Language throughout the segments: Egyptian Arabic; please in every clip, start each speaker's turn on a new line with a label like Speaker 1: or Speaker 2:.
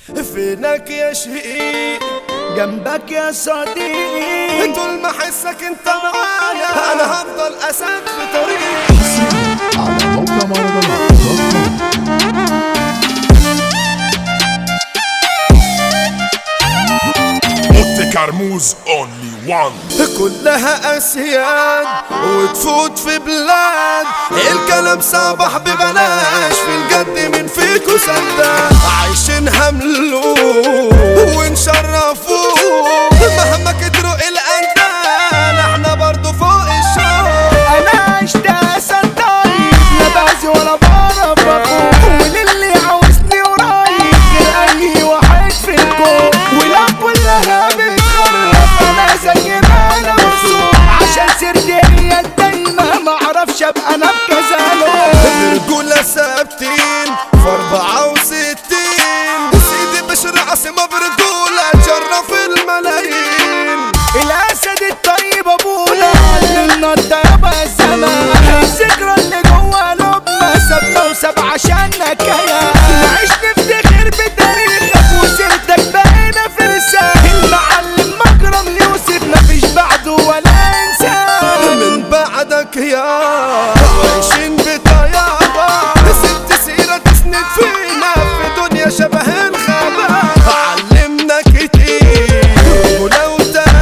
Speaker 1: فينك يا شقيق
Speaker 2: جنبك يا صديقي
Speaker 1: طول ما احسك انت معايا انا هفضل اسد في طريقي
Speaker 3: على موقع مهرجانات دوت كوم.
Speaker 4: Monte Carmouze only one
Speaker 1: كلها اسياد وتفوت في بلاد الكلام صباح ببلاش في الجد من فيكو سداد عايشين هملوه ونشرفوه مهما كتروا الاندال احنا برضو فوق الشوق
Speaker 2: انا عشت اسد طيب لا بعزي ولا بعرف اخوك وللي عاوزني قريب غير اي واحد في الكون ولا كلها بتخرب انا زي ما انا مبسوط عشان سردي هي دايما ما اعرفش ابقى انا بكذا لون
Speaker 1: الرجولة ثابتين في أربعة وستين سيدي بشر عاصمة برجولة تشرف الملايين
Speaker 2: الاسد الطيب ابونا علمنا الطيبة الزمان الذكرى اللي جوه قلوبنا سابنا وساب عشاننا كيان نعيش نفتخر بتاريخك وسيرتك بقينا فرسان المعلم مكرم يوسف مفيش بعده ولا انسان
Speaker 1: من بعدك يا عايشين بطيابة ست سيرة تسند فينا في دنيا شبه الغابة علمنا كتير ولو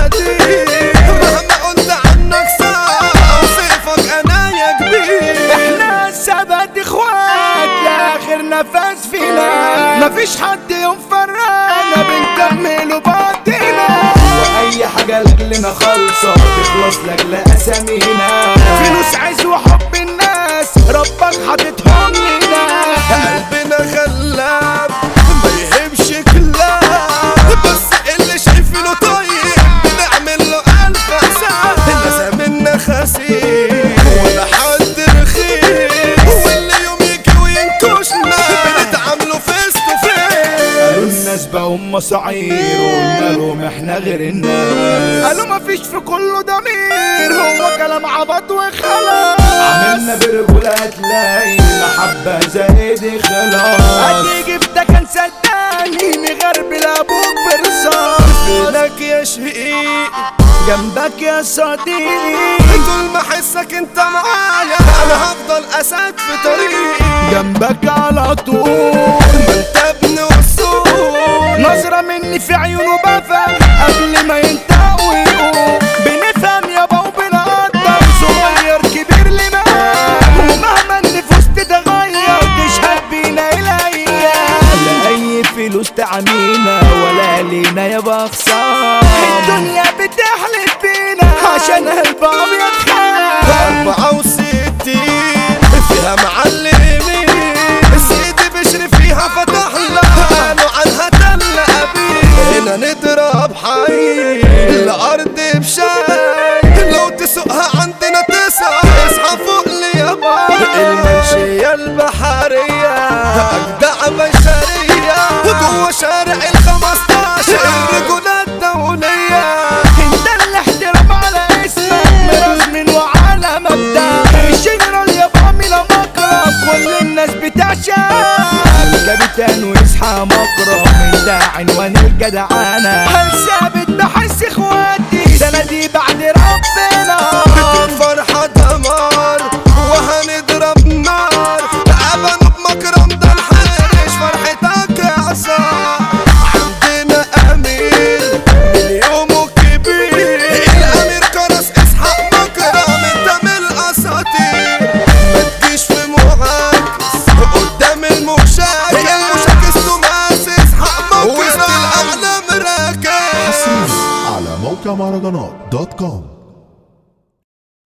Speaker 1: تقدير مهما قلت عنك صعب اوصفك انا يا كبير
Speaker 2: احنا السبت اخوات لاخر نفس فينا مفيش حد يوم فرانا بنكمل بعضنا واي حاجه لاجلنا خالصه تخلص لاجل اسامينا فلوس عز وحب الناس ربك حاططهم لنا
Speaker 1: قلبنا غلاب ما يهمش كلاب بس اللي شايفينه طيب بنعمل له ألف حساب لا زمنا خسير ولا حد رخيص واللي يوم يجي وينكشنا بنتعاملوا فيس تو
Speaker 2: قالوا
Speaker 1: فيس
Speaker 2: الناس بقوا مصاعير وقلنا لهم احنا غير الناس قالوا مفيش في كله ضمير هو كلام عبط وخلاص عملنا برجولة هتلاقي محبة زايد خلاص هتيجي في ده كان صدقني نغربل ابوك برصاص
Speaker 1: فينك يا شقيق
Speaker 2: جنبك يا صديقي
Speaker 1: طول ما احسك انت معايا انا هفضل اسد في طريقي
Speaker 2: جنبك على طول
Speaker 1: ما انت ابن وصول
Speaker 2: نظرة مني في عيونه بفهم قبل ما ينطق ويقول بنفهم يابا وبنقدر صغير كبير لمقام ومهما النفوس تتغير تشهد بينا الايام لا اي فلوس تعمينا ولا لينا يابا خسارة الدنيا بتحلف بينا عشان قلب ابيض خان
Speaker 1: أربعة وستين فيها معلمين سيدي بشري فيها فتح لها قالوا عنها تل أبي هنا نضرب حي الأرض بشاي لو تسوقها عندنا تسعة اصحى فوق لي يابا المنشية البحرية أجدع بشرية جوا شارع الخمستاشر الرجولة الدولية
Speaker 2: انت الاحترام على اسمك مرسم وعلى مبدأ الجنرال يا بامي لا مكرم كل الناس بتعشق كابتن واصحى مكرم من ده عنوان الجدعانة هل ثابت بحس اخواتي سندي بعد ربنا
Speaker 1: الفرحة دمار وهنضرب نار أبنوا بمكرم ده الحرش فرحتك يا عصا عندنا أمير من يومه كبير الأمير كرس إسحاق مكرم أنت من الأساطير ما تجيش في معاكس قدام المشاكس المشاكس توماس إسحاق مكرم وسط الأعلام راكز
Speaker 3: على موقع مهرجانات دوت كوم